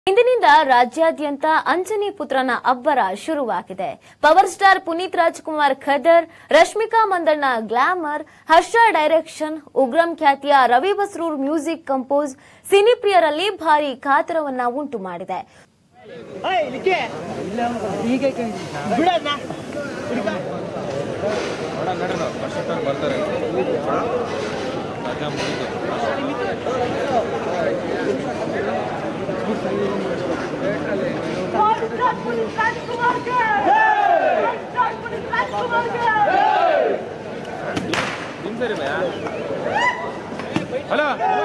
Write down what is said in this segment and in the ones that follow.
ಇಂದಿನಿಂದ ರಾಜ್ಯಾದ್ಯಂತ ಅಂಜನಿ ಪುತ್ರನ ಅಬ್ಬರ ಶುರುವಾಗಿದೆ ಪವರ್ ಸ್ಟಾರ್ ಪುನೀತ್ ರಾಜ್ಕುಮಾರ್ ಖದರ್ ರಶ್ಮಿಕಾ ಮಂದಣ್ಣ ಗ್ಲಾಮರ್ ಹರ್ಷ ಡೈರೆಕ್ಷನ್ ಉಗ್ರಂ ಖ್ಯಾತಿಯ ರವಿ ಬಸ್ರೂರ್ ಮ್ಯೂಸಿಕ್ ಕಂಪೋಸ್ ಸಿನಿಪ್ರಿಯರಲ್ಲಿ ಭಾರಿ ಕಾತರವನ್ನ ಉಂಟು ಮಾಡಿದೆ ಹಲೋ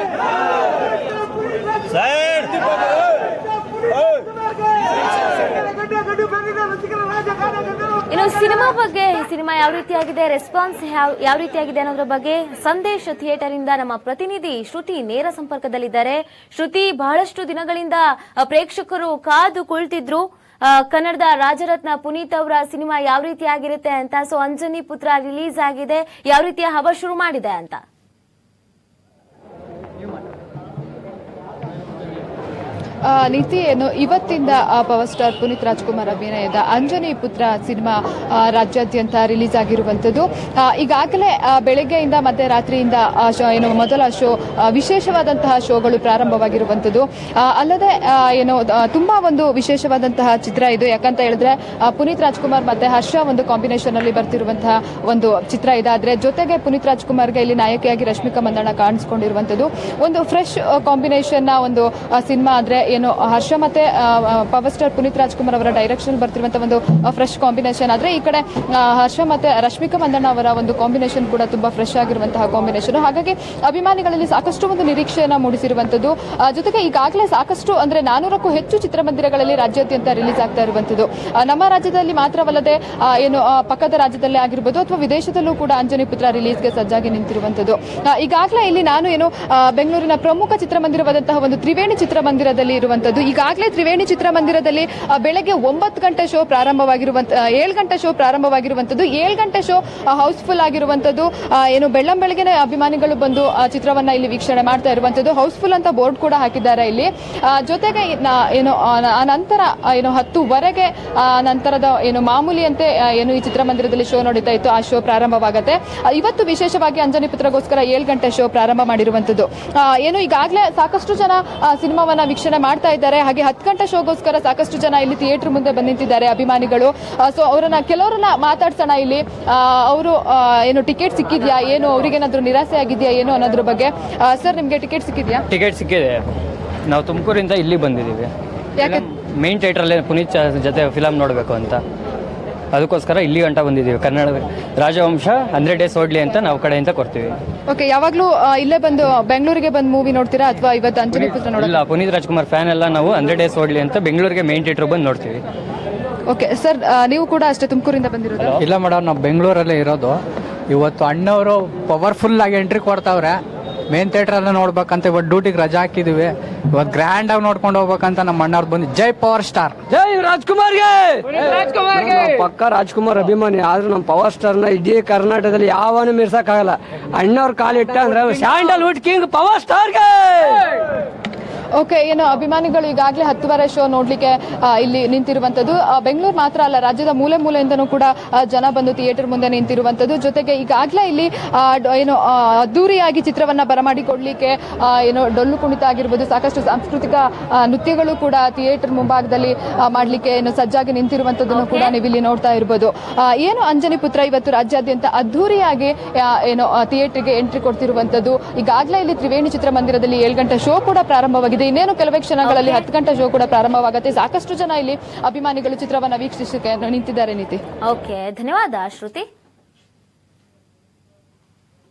ಇನ್ನು ಸಿನಿಮಾ ಬಗ್ಗೆ ಸಿನಿಮಾ ಯಾವ ರೀತಿಯಾಗಿದೆ ರೆಸ್ಪಾನ್ಸ್ ಯಾವ ಯಾವ ರೀತಿಯಾಗಿದೆ ಅನ್ನೋದ್ರ ಬಗ್ಗೆ ಸಂದೇಶ್ ಥಿಯೇಟರ್ ಇಂದ ನಮ್ಮ ಪ್ರತಿನಿಧಿ ಶ್ರುತಿ ನೇರ ಸಂಪರ್ಕದಲ್ಲಿದ್ದಾರೆ ಶ್ರುತಿ ಬಹಳಷ್ಟು ದಿನಗಳಿಂದ ಅ, ಪ್ರೇಕ್ಷಕರು ಕಾದು ಕುಳಿತಿದ್ರು ಆ, ಕನ್ನಡದ ರಾಜರತ್ನ ಪುನೀತ್ ಅವರ ಸಿನಿಮಾ ಯಾವ ರೀತಿಯಾಗಿರುತ್ತೆ ಅಂತ ಸೊ ಅಂಜನಿ ಪುತ್ರ ರಿಲೀಸ್ ಆಗಿದೆ ಯಾವ ರೀತಿಯ ಹವ ಶುರು ಮಾಡಿದೆ ಅಂತ ಆ, ನೀತಿ ಏನು ಇವತ್ತಿಂದ ಆ, ಪವರ್ ಸ್ಟಾರ್ ಪುನೀತ್ ರಾಜ್ಕುಮಾರ್ ಅಭಿನಯದ ಅಂಜನಿ ಪುತ್ರ ಸಿನಿಮಾ ಆ, ರಾಜ್ಯಾದ್ಯಂತ ರಿಲೀಸ್ ಆಗಿರುವಂಥದ್ದು ಆ, ಈಗಾಗಲೇ ಆ, ಬೆಳಗ್ಗೆಯಿಂದ ಮತ್ತೆ ರಾತ್ರಿಯಿಂದ ಆ ಶೋ ಏನು ಮೊದಲ ಶೋ ಆ, ವಿಶೇಷವಾದಂತಹ ಶೋಗಳು ಪ್ರಾರಂಭವಾಗಿರುವಂಥದ್ದು ಆ, ಅಲ್ಲದೆ ಆ, ಏನು ಆ, ತುಂಬಾ ಒಂದು ವಿಶೇಷವಾದಂತಹ ಚಿತ್ರ ಇದು ಯಾಕಂತ ಹೇಳಿದ್ರೆ ಆ, ಪುನೀತ್ ರಾಜ್ಕುಮಾರ್ ಮತ್ತೆ ಹರ್ಷ ಒಂದು ಕಾಂಬಿನೇಷನ್ ಅಲ್ಲಿ ಬರ್ತಿರುವಂತಹ ಒಂದು ಚಿತ್ರ ಇದಾದ್ರೆ ಜೊತೆಗೆ ಪುನೀತ್ ರಾಜ್ಕುಮಾರ್ಗೆ ಇಲ್ಲಿ ನಾಯಕಿಯಾಗಿ ರಶ್ಮಿಕಾ ಮಂದಣ್ಣ ಕಾಣಿಸ್ಕೊಂಡಿರುವಂಥದ್ದು ಒಂದು ಫ್ರೆಶ್ ಕಾಂಬಿನೇಷನ್ ನ ಒಂದು ಸಿನಿಮಾ ಆದ್ರೆ ಏನು ಹರ್ಷ ಮತ್ತೆ ಆ, ಆ, ಪವರ್ ಸ್ಟಾರ್ ಪುನೀತ್ ರಾಜ್ಕುಮಾರ್ ಅವರ ಡೈರೆಕ್ಷನ್ ಬರ್ತಿರುವಂತಹ ಒಂದು ಫ್ರೆಶ್ ಕಾಂಬಿನೇಷನ್ ಆದ್ರೆ ಈ ಕಡೆ ಆ, ಹರ್ಷ ಮತ್ತೆ ರಶ್ಮಿಕಾ ಮಂದಣ್ಣ ಅವರ ಒಂದು ಕಾಂಬಿನೇಷನ್ ಕೂಡ ತುಂಬಾ ಫ್ರೆಶ್ ಆಗಿರುವಂತಹ ಕಾಂಬಿನೇಷನ್ ಹಾಗಾಗಿ ಅಭಿಮಾನಿಗಳಲ್ಲಿ ಸಾಕಷ್ಟು ಒಂದು ನಿರೀಕ್ಷೆಯನ್ನ ಮೂಡಿಸಿರುವಂತದ್ದು ಆ, ಜೊತೆಗೆ ಈಗಾಗಲೇ ಸಾಕಷ್ಟು ಅಂದ್ರೆ ನಾನೂರಕ್ಕೂ ಹೆಚ್ಚು ಚಿತ್ರಮಂದಿರಗಳಲ್ಲಿ ರಾಜ್ಯಾದ್ಯಂತ ರಿಲೀಸ್ ಆಗ್ತಾ ಇರುವಂತದ್ದು ಆ, ನಮ್ಮ ರಾಜ್ಯದಲ್ಲಿ ಮಾತ್ರವಲ್ಲದೆ ಆ, ಏನು ಆ, ಪಕ್ಕದ ರಾಜ್ಯದಲ್ಲೇ ಆಗಿರ್ಬೋದು ಅಥವಾ ವಿದೇಶದಲ್ಲೂ ಕೂಡ ಅಂಜನಿ ಪುತ್ರ ರಿಲೀಸ್ಗೆ ಸಜ್ಜಾಗಿ ನಿಂತಿರುವಂತದ್ದು ಆ, ಈಗಾಗಲೇ ಇಲ್ಲಿ ನಾನು ಏನು ಆ, ಬೆಂಗಳೂರಿನ ಪ್ರಮುಖ ಚಿತ್ರಮಂದಿರವಾದಂತಹ ಒಂದು ತ್ರಿವೇಣಿ ಚಿತ್ರಮಂದಿರದಲ್ಲಿ ಇರುವಂತದ್ದು ಈಗಾಗಲೇ ತ್ರಿವೇಣಿ ಚಿತ್ರಮಂದಿರದಲ್ಲಿ ಆ, ಬೆಳಗ್ಗೆ ಒಂಬತ್ತು ಗಂಟೆ ಶೋ ಪ್ರಾರಂಭವಾಗಿರುವಂತ ಏಳು ಗಂಟೆ ಶೋ ಪ್ರಾರಂಭವಾಗಿರುವಂತದ್ದು ಏಳು ಗಂಟೆ ಶೋ ಹೌಸ್ಫುಲ್ ಆಗಿರುವಂತದ್ದು ಆ, ಏನು ಬೆಳ್ಳಂ ಬೆಳಗ್ಗೆನೆ ಅಭಿಮಾನಿಗಳು ಬಂದು ಆ ಚಿತ್ರವನ್ನ ಇಲ್ಲಿ ವೀಕ್ಷಣೆ ಮಾಡ್ತಾ ಇರುವಂತದ್ದು ಹೌಸ್ಫುಲ್ ಅಂತ ಬೋರ್ಡ್ ಕೂಡ ಹಾಕಿದ್ದಾರೆ ಇಲ್ಲಿ ಆ, ಜೊತೆಗೆ ನಾ- ಏನು ಆ, ಆ ನಂತರ ಆ, ಏನು ಹತ್ತುವರೆಗೆ ಆ ನಂತರದ ಏನು ಮಾಮೂಲಿಯಂತೆ ಆ, ಏನು ಈ ಚಿತ್ರಮಂದಿರದಲ್ಲಿ ಶೋ ನಡೀತಾ ಇತ್ತು ಆ ಶೋ ಪ್ರಾರಂಭವಾಗುತ್ತೆ ಆ, ಇವತ್ತು ವಿಶೇಷವಾಗಿ ಅಂಜನಿ ಪುತ್ರಗೋಸ್ಕರ ಏಳು ಗಂಟೆ ಶೋ ಪ್ರಾರಂಭ ಮಾಡಿರುವಂತದ್ದು ಆ, ಏನು ಈಗಾಗಲೇ ಸಾಕಷ್ಟು ಜನ ಆ, ಸಿನಿಮಾವನ್ನ ವೀಕ್ಷಣೆ ಮಾಡ್ತಾ ಇದ್ದಾರೆ ಹಾಗೆ ಹತ್ತು ಗಂಟೆ ಶೋಗೋಸ್ಕರ ಸಾಕಷ್ಟು ಜನ ಇಲ್ಲಿ ಥಿಯೇಟರ್ ಮುಂದೆ ಬಂದು ನಿಂತಿದ್ದಾರೆ ಅಭಿಮಾನಿಗಳು ಸೊ ಅವರನ್ನ ಕೆಲವರನ್ನ ಮಾತಾಡ್ಸೋಣ ಇಲ್ಲಿ ಅವರು ಏನು ಟಿಕೆಟ್ ಸಿಕ್ಕಿದ್ಯಾ ಏನು ಅವ್ರಿಗೇನಾದ್ರೂ ನಿರಾಸೆ ಆಗಿದ್ಯಾ ಏನು ಅನ್ನೋದ್ರ ಬಗ್ಗೆ ಸರ್ ನಿಮ್ಗೆ ಟಿಕೆಟ್ ಸಿಕ್ಕಿದ್ಯಾ ಟಿಕೆಟ್ ಸಿಕ್ಕಿದೆ ನಾವು ತುಮಕೂರಿಂದ ಇಲ್ಲಿ ಬಂದಿದ್ದೀವಿ ಯಾಕೆ ಮೇನ್ ಥಿಯೇಟ್ರಲ್ಲೇ ಪುನೀತ್ ಚ- ಜೊತೆ ಫಿಲಮ್ ನೋಡಬೇಕು ಅಂತ ಅದಕ್ಕೋಸ್ಕರ ಇಲ್ಲಿ ಗಂಟ ಬಂದಿದ್ದೀವಿ ಕನ್ನಡ ರಾಜವಂಶ ಹಂಡ್ರೆಡ್ ಡೇಸ್ ಓಡ್ಲಿ ಅಂತ ನಾವು ಕಡೆಯಿಂದ ಕೊಡ್ತೀವಿ ಓಕೆ ಯಾವಾಗ್ಲೂ ಆ, ಇಲ್ಲೇ ಬಂದು ಬೆಂಗಳೂರಿಗೆ ಬಂದು ಮೂವಿ ನೋಡ್ತೀರಾ ಅಥವಾ ಇವತ್ತು ಅಂಜನಿ ಪುತ್ರ ನೋಡ ಇಲ್ಲ ಪುನೀತ್ ರಾಜ್ಕುಮಾರ್ ಫ್ಯಾನ್ ಎಲ್ಲ ನಾವು ಹಂಡ್ರೆಡ್ ಡೇಸ್ ಓಡ್ಲಿ ಅಂತ ಬೆಂಗಳೂರಿಗೆ ಮೇನ್ ಥಿಯೇಟ್ರ್ ಬಂದು ನೋಡ್ತೀವಿ ಓಕೆ ಸರ್ ನೀವು ಕೂಡ ಅಷ್ಟೇ ತುಮಕೂರಿಂದ ಬಂದಿರೋದು ಇಲ್ಲ ಮೇಡಮ್ ನಾವು ಬೆಂಗಳೂರಲ್ಲೇ ಇರೋದು ಇವತ್ತು ಅಣ್ಣವರು ಪವರ್ಫುಲ್ ಆಗಿ ಎಂಟ್ರಿ ಕೊಡ್ತಾವ್ರೆ ಮೇನ್ ಥಿಯೇಟ್ರಲ್ಲೇ ನೋಡ್ಬೇಕಂತ ಇವತ್ತು ಡ್ಯೂಟಿಗೆ ರಜಾ ಹಾಕಿದೀವಿ ಇವತ್ತು ಗ್ರ್ಯಾಂಡ್ ಆಗಿ ನೋಡ್ಕೊಂಡು ಹೋಗ್ಬೇಕಂತ ನಮ್ಮ ಅಣ್ಣವ್ರು ಬಂದು ಜೈ ಪವರ್ ಸ್ಟಾರ್ ಜೈ ರಾಜ್ಕುಮಾರ್ಗೆ ನಾವು ಪಕ್ಕ ರಾಜ್ಕುಮಾರ್ ಅಭಿಮಾನಿ ಆದ್ರೂ ನಮ್ಮ ಪವರ್ ಸ್ಟಾರ್ ನ ಇಡೀ ಕರ್ನಾಟಕದಲ್ಲಿ ಯಾವನು ಮೀರ್ಸಕ್ಕಾಗಲ್ಲ ಅಣ್ಣವ್ರ ಕಾಲಿಟ್ಟ ಅಂದ್ರೆ ಸ್ಯಾಂಡಲ್ವುಡ್ ಕಿಂಗ್ ಪವರ್ ಸ್ಟಾರ್ಗೆ ಓಕೆ ಏನು ಅಭಿಮಾನಿಗಳು ಈಗಾಗಲೇ ಹತ್ತುವರೆ ಶೋ ನೋಡ್ಲಿಕ್ಕೆ ಆ, ಇಲ್ಲಿ ನಿಂತಿರುವಂತದ್ದು ಬೆಂಗಳೂರು ಮಾತ್ರ ಅಲ್ಲ ರಾಜ್ಯದ ಮೂಲೆ ಮೂಲೆಯಿಂದನೂ ಕೂಡ ಆ, ಜನ ಬಂದು ಥಿಯೇಟರ್ ಮುಂದೆ ನಿಂತಿರುವಂತದ್ದು ಜೊತೆಗೆ ಈಗಾಗಲೇ ಇಲ್ಲಿ ಆ, ಡ- ಏನು ಆ, ಅದ್ದೂರಿಯಾಗಿ ಚಿತ್ರವನ್ನ ಬರಮಾಡಿಕೊಡ್ಲಿಕ್ಕೆ ಆ, ಏನು ಡೊಳ್ಳು ಕುಣಿತ ಆಗಿರ್ಬೋದು ಸಾಕಷ್ಟು ಸಾಂಸ್ಕೃತಿಕ ಆ, ನೃತ್ಯಗಳು ಕೂಡ ಥಿಯೇಟರ್ ಮುಂಭಾಗದಲ್ಲಿ ಆ, ಮಾಡ್ಲಿಕ್ಕೆ ಏನು ಸಜ್ಜಾಗಿ ನಿಂತಿರುವಂತದ್ದನ್ನು ಕೂಡ ನೀವು ಇಲ್ಲಿ ನೋಡ್ತಾ ಇರ್ಬೋದು ಆ, ಏನು ಅಂಜನಿ ಪುತ್ರ ಇವತ್ತು ರಾಜ್ಯಾದ್ಯಂತ ಅದ್ದೂರಿಯಾಗಿ ಆ, ಏನು ಥಿಯೇಟರ್ಗೆ ಎಂಟ್ರಿ ಕೊಡ್ತಿರುವಂತದ್ದು ಈಗಾಗಲೇ ಇಲ್ಲಿ ತ್ರಿವೇಣಿ ಚಿತ್ರಮಂದಿರದಲ್ಲಿ ಏಳು ಗಂಟೆ ಶೋ ಕೂಡ ಪ್ರಾರಂಭವಾಗಿದೆ ಇನ್ನೇನು ಕೆಲವೇ ಕ್ಷಣಗಳಲ್ಲಿ ಹತ್ತು ಗಂಟೆ ಶೋ ಕೂಡ ಪ್ರಾರಂಭವಾಗುತ್ತೆ ಸಾಕಷ್ಟು ಜನ ಇಲ್ಲಿ ಅಭಿಮಾನಿಗಳು ಚಿತ್ರವನ್ನ ವೀಕ್ಷಿಸಕ್ಕೆ ನಿಂತಿದ್ದಾರೆ ನೀತಿ ಓಕೆ ಧನ್ಯವಾದ ಶ್ರುತಿ